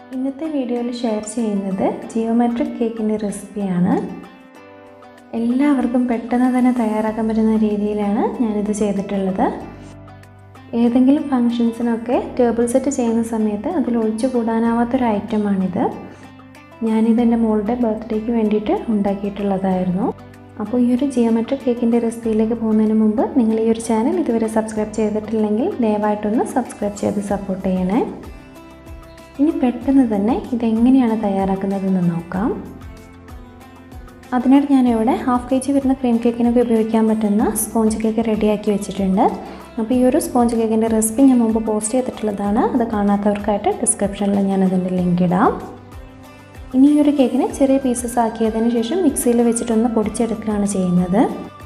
ഇന്നത്തെ വീഡിയോയിൽ ഷെയർ ചെയ്യുന്നത് ജിയോമെട്രിക് കേക്കിൻ്റെ റെസിപ്പിയാണ് എല്ലാവർക്കും പെട്ടെന്ന് തന്നെ തയ്യാറാക്കാൻ പറ്റുന്ന രീതിയിലാണ് ഞാനിത് ചെയ്തിട്ടുള്ളത് ഏതെങ്കിലും ഫങ്ഷൻസിനൊക്കെ ടേബിൾ സെറ്റ് ചെയ്യുന്ന സമയത്ത് അതിൽ ഒഴിച്ചു കൂടാനാവാത്തൊരു ഐറ്റമാണിത് ഞാനിത് എൻ്റെ മോളുടെ ബർത്ത്ഡേക്ക് വേണ്ടിയിട്ട് ഉണ്ടാക്കിയിട്ടുള്ളതായിരുന്നു അപ്പോൾ ഈ ഒരു ജിയോമെട്രിക് കേക്കിൻ്റെ റെസിപ്പിയിലേക്ക് പോകുന്നതിന് മുമ്പ് നിങ്ങൾ ഈ ഒരു ചാനൽ ഇതുവരെ സബ്സ്ക്രൈബ് ചെയ്തിട്ടില്ലെങ്കിൽ ദയവായിട്ടൊന്ന് സബ്സ്ക്രൈബ് ചെയ്ത് സപ്പോർട്ട് ചെയ്യണേ ഇനി പെട്ടെന്ന് തന്നെ ഇതെങ്ങനെയാണ് തയ്യാറാക്കുന്നതെന്ന് നോക്കാം അതിനായിട്ട് ഞാനിവിടെ ഹാഫ് കെ ജി വരുന്ന ക്രീം കേക്കിനൊക്കെ ഉപയോഗിക്കാൻ പറ്റുന്ന സ്പോഞ്ച് കേക്ക് റെഡിയാക്കി വെച്ചിട്ടുണ്ട് അപ്പോൾ ഈ ഒരു സ്പോഞ്ച് കേക്കിൻ്റെ റെസിപ്പി ഞാൻ മുമ്പ് പോസ്റ്റ് ചെയ്തിട്ടുള്ളതാണ് അത് കാണാത്തവർക്കായിട്ട് ഡിസ്ക്രിപ്ഷനിൽ ഞാൻ അതിൻ്റെ ലിങ്ക് ഇടാം ഇനി ഈ ഒരു കേക്കിനെ ചെറിയ പീസസ് ആക്കിയതിന് ശേഷം മിക്സിയിൽ വെച്ചിട്ടൊന്ന് പൊടിച്ചെടുക്കുകയാണ് ചെയ്യുന്നത്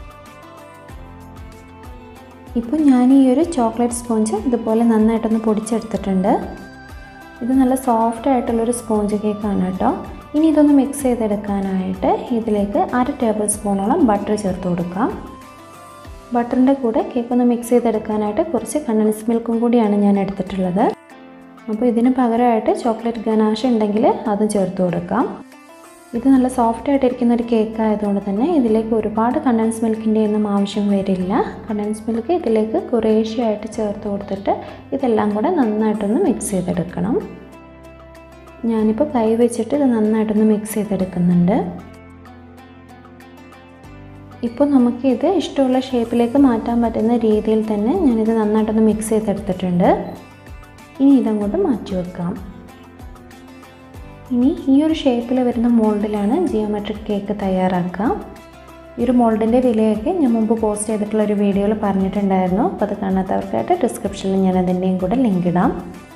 ഇപ്പോൾ ഞാൻ ഈ ഒരു ചോക്ലേറ്റ് സ്പോഞ്ച് ഇതുപോലെ നന്നായിട്ടൊന്ന് പൊടിച്ചെടുത്തിട്ടുണ്ട് ഇത് നല്ല സോഫ്റ്റ് ആയിട്ടുള്ളൊരു സ്പോഞ്ച് കേക്കാണ് കേട്ടോ ഇനി ഇതൊന്ന് മിക്സ് ചെയ്തെടുക്കാനായിട്ട് ഇതിലേക്ക് അര ടേബിൾ സ്പൂണോളം ബട്ടർ ചേർത്ത് കൊടുക്കാം ബട്ടറിൻ്റെ കൂടെ കേക്ക് ഒന്ന് മിക്സ് ചെയ്തെടുക്കാനായിട്ട് കുറച്ച് കണ്ടൻസ് മിൽക്കും കൂടിയാണ് ഞാൻ എടുത്തിട്ടുള്ളത് അപ്പോൾ ഇതിന് പകരമായിട്ട് ചോക്ലേറ്റ് ഗനാഷ് ഉണ്ടെങ്കിൽ അതും ചേർത്ത് കൊടുക്കാം ഇത് നല്ല സോഫ്റ്റ് ആയിട്ടിരിക്കുന്ന ഒരു കേക്ക് ആയതുകൊണ്ട് തന്നെ ഇതിലേക്ക് ഒരുപാട് കണ്ടൻസ് മിൽക്കിൻ്റെ ഒന്നും ആവശ്യം വരില്ല കണ്ടൻസ് മിൽക്ക് ഇതിലേക്ക് കുറേശ്ശെയായിട്ട് ചേർത്ത് കൊടുത്തിട്ട് ഇതെല്ലാം കൂടെ നന്നായിട്ടൊന്ന് മിക്സ് ചെയ്തെടുക്കണം ഞാനിപ്പോൾ കൈ വെച്ചിട്ട് ഇത് നന്നായിട്ടൊന്ന് മിക്സ് ചെയ്തെടുക്കുന്നുണ്ട് ഇപ്പോൾ നമുക്ക് ഇത് ഇഷ്ടമുള്ള ഷേപ്പിലേക്ക് മാറ്റാൻ പറ്റുന്ന രീതിയിൽ തന്നെ ഞാനിത് നന്നായിട്ടൊന്ന് മിക്സ് ചെയ്തെടുത്തിട്ടുണ്ട് ഇനി ഇതങ്ങോട്ട് മാറ്റി വെക്കാം ഇനി ഈ ഒരു ഷേപ്പിൽ വരുന്ന മോൾഡിലാണ് ജിയോമെട്രിക് കേക്ക് തയ്യാറാക്കുക ഈ ഒരു മോൾഡിൻ്റെ വിലയൊക്കെ ഞാൻ മുമ്പ് പോസ്റ്റ് ചെയ്തിട്ടുള്ള ഒരു വീഡിയോയിൽ പറഞ്ഞിട്ടുണ്ടായിരുന്നു അപ്പോൾ അത് കാണാത്തവർക്കായിട്ട് ഡിസ്ക്രിപ്ഷനിൽ ഞാൻ അതിൻ്റെയും കൂടെ ലിങ്ക് ഇടാം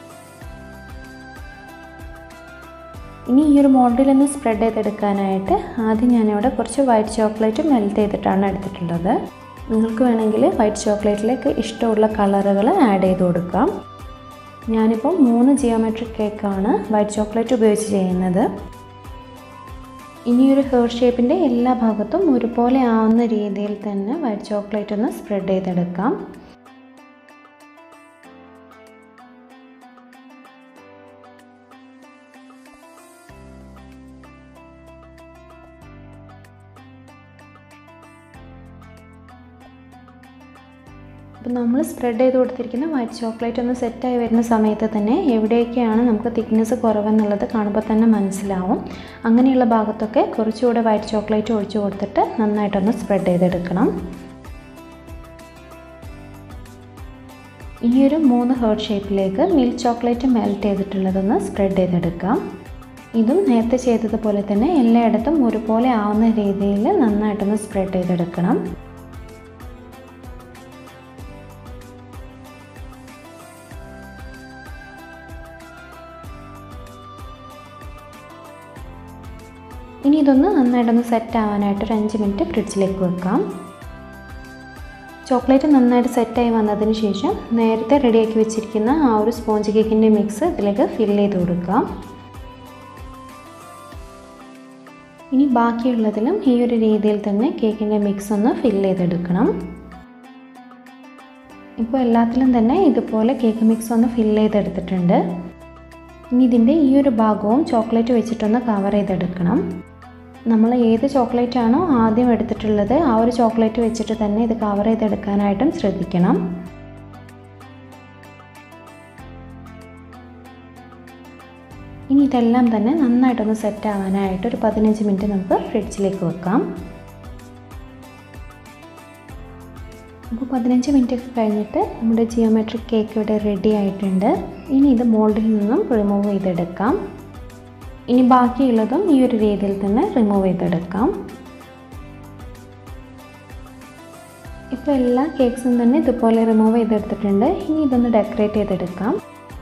ഇനി ഈ ഒരു മോൾഡിലൊന്ന് സ്പ്രെഡ് ചെയ്തെടുക്കാനായിട്ട് ആദ്യം ഞാനിവിടെ കുറച്ച് വൈറ്റ് ചോക്ലേറ്റ് മെൽറ്റ് ചെയ്തിട്ടാണ് എടുത്തിട്ടുള്ളത് നിങ്ങൾക്ക് വേണമെങ്കിൽ വൈറ്റ് ചോക്ലേറ്റിലേക്ക് ഇഷ്ടമുള്ള കളറുകൾ ആഡ് ചെയ്ത് കൊടുക്കാം ഞാനിപ്പോൾ മൂന്ന് ജിയോമെട്രിക് കേക്കാണ് വൈറ്റ് ചോക്ലേറ്റ് ഉപയോഗിച്ച് ചെയ്യുന്നത് ഇനി ഒരു ഹെയർ ഷേപ്പിൻ്റെ എല്ലാ ഭാഗത്തും ഒരുപോലെ ആവുന്ന രീതിയിൽ തന്നെ വൈറ്റ് ചോക്ലേറ്റ് ഒന്ന് സ്പ്രെഡ് ചെയ്തെടുക്കാം അപ്പോൾ നമ്മൾ സ്പ്രെഡ് ചെയ്ത് കൊടുത്തിരിക്കുന്ന വൈറ്റ് ചോക്ലേറ്റ് ഒന്ന് സെറ്റായി വരുന്ന സമയത്ത് തന്നെ എവിടെയൊക്കെയാണ് നമുക്ക് തിക്നെസ് കുറവെന്നുള്ളത് കാണുമ്പോൾ തന്നെ മനസ്സിലാവും അങ്ങനെയുള്ള ഭാഗത്തൊക്കെ കുറച്ചുകൂടെ വൈറ്റ് ചോക്ലേറ്റ് ഒഴിച്ചു കൊടുത്തിട്ട് നന്നായിട്ടൊന്ന് സ്പ്രെഡ് ചെയ്തെടുക്കണം ഈ ഒരു മൂന്ന് ഹേർട്ട് ഷേപ്പിലേക്ക് മിൽക്ക് ചോക്ലേറ്റ് മെൽറ്റ് ചെയ്തിട്ടുള്ളതൊന്ന് സ്പ്രെഡ് ചെയ്തെടുക്കാം ഇതും നേരത്തെ ചെയ്തതുപോലെ തന്നെ എല്ലായിടത്തും ഒരുപോലെ ആവുന്ന രീതിയിൽ നന്നായിട്ടൊന്ന് സ്പ്രെഡ് ചെയ്തെടുക്കണം ഇനി ഇതൊന്ന് നന്നായിട്ടൊന്ന് സെറ്റ് ആവാനായിട്ട് ഒരു അഞ്ച് മിനിറ്റ് ഫ്രിഡ്ജിലേക്ക് വെക്കാം ചോക്ലേറ്റ് നന്നായിട്ട് സെറ്റായി വന്നതിന് ശേഷം നേരത്തെ റെഡിയാക്കി വെച്ചിരിക്കുന്ന ആ ഒരു സ്പോഞ്ച് കേക്കിൻ്റെ മിക്സ് ഇതിലേക്ക് ഫില്ല് ചെയ്ത് കൊടുക്കാം ഇനി ബാക്കിയുള്ളതിലും ഈ ഒരു രീതിയിൽ തന്നെ കേക്കിൻ്റെ മിക്സ് ഒന്ന് ഫില്ല് ചെയ്തെടുക്കണം ഇപ്പോൾ എല്ലാത്തിലും തന്നെ ഇതുപോലെ കേക്ക് മിക്സ് ഒന്ന് ഫില്ല് ചെയ്തെടുത്തിട്ടുണ്ട് ഇനി ഇതിൻ്റെ ഈ ഒരു ഭാഗവും ചോക്ലേറ്റ് വെച്ചിട്ടൊന്ന് കവർ ചെയ്തെടുക്കണം നമ്മൾ ഏത് ചോക്ലേറ്റ് ആണോ ആദ്യം എടുത്തിട്ടുള്ളത് ആ ഒരു ചോക്ലേറ്റ് വെച്ചിട്ട് തന്നെ ഇത് കവർ ചെയ്തെടുക്കാനായിട്ടും ശ്രദ്ധിക്കണം ഇനി ഇതെല്ലാം തന്നെ നന്നായിട്ടൊന്ന് സെറ്റ് ആവാനായിട്ട് ഒരു പതിനഞ്ച് മിനിറ്റ് നമുക്ക് ഫ്രിഡ്ജിലേക്ക് വെക്കാം അപ്പോൾ പതിനഞ്ച് മിനിറ്റ് ഒക്കെ കഴിഞ്ഞിട്ട് നമ്മുടെ ജിയോമെട്രിക് കേക്ക് ഇവിടെ റെഡി ആയിട്ടുണ്ട് ഇനി ഇത് മോൾഡിൽ നിന്നും റിമൂവ് ചെയ്തെടുക്കാം ഇനി ബാക്കിയുള്ളതും ഈ ഒരു രീതിയിൽ തന്നെ റിമൂവ് ചെയ്തെടുക്കാം ഇപ്പോൾ എല്ലാ കേക്ക്സും തന്നെ ഇതുപോലെ റിമൂവ് ചെയ്തെടുത്തിട്ടുണ്ട് ഇനി ഇതൊന്ന് ഡെക്കറേറ്റ് ചെയ്തെടുക്കാം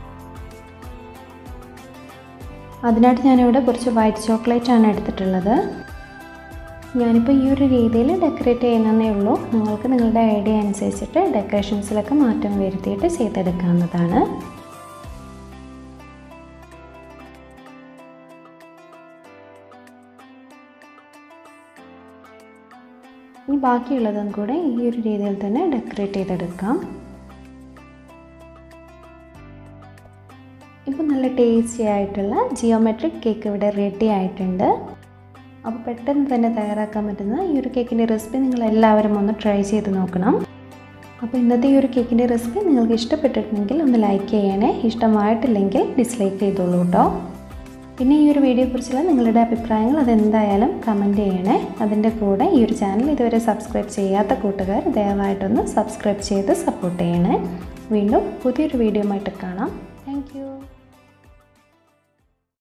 അതിനായിട്ട് ഞാനിവിടെ കുറച്ച് വൈറ്റ് ചോക്ലേറ്റ് ആണ് എടുത്തിട്ടുള്ളത് ഞാനിപ്പോൾ ഈ ഒരു രീതിയിൽ ഡെക്കറേറ്റ് ചെയ്യുന്നതേ ഉള്ളൂ നിങ്ങൾക്ക് നിങ്ങളുടെ ഐഡിയ അനുസരിച്ചിട്ട് ഡെക്കറേഷൻസിലൊക്കെ മാറ്റം വരുത്തിയിട്ട് ചെയ്തെടുക്കാവുന്നതാണ് ഇനി ബാക്കിയുള്ളതും കൂടെ ഈ ഒരു രീതിയിൽ തന്നെ ഡെക്കറേറ്റ് ചെയ്തെടുക്കാം ഇപ്പോൾ നല്ല ടേസ്റ്റി ആയിട്ടുള്ള ജിയോമെട്രിക് കേക്ക് ഇവിടെ റെഡി ആയിട്ടുണ്ട് അപ്പോൾ പെട്ടെന്ന് തന്നെ തയ്യാറാക്കാൻ പറ്റുന്ന ഈ ഒരു കേക്കിൻ്റെ റെസിപ്പി നിങ്ങൾ എല്ലാവരും ഒന്ന് ട്രൈ ചെയ്ത് നോക്കണം അപ്പോൾ ഇന്നത്തെ ഈ ഒരു കേക്കിൻ്റെ റെസിപ്പി നിങ്ങൾക്ക് ഇഷ്ടപ്പെട്ടിട്ടുണ്ടെങ്കിൽ ഒന്ന് ലൈക്ക് ചെയ്യണേ ഇഷ്ടമായിട്ടില്ലെങ്കിൽ ഡിസ്ലൈക്ക് ചെയ്തോളൂ കേട്ടോ പിന്നെ ഈ ഒരു വീഡിയോയെക്കുറിച്ചുള്ള നിങ്ങളുടെ അഭിപ്രായങ്ങൾ അതെന്തായാലും കമൻറ്റ് ചെയ്യണേ അതിൻ്റെ കൂടെ ഈ ഒരു ചാനൽ ഇതുവരെ സബ്സ്ക്രൈബ് ചെയ്യാത്ത കൂട്ടുകാർ ദയവായിട്ടൊന്ന് സബ്സ്ക്രൈബ് ചെയ്ത് സപ്പോർട്ട് ചെയ്യണേ വീണ്ടും പുതിയൊരു വീഡിയോ ആയിട്ട് കാണാം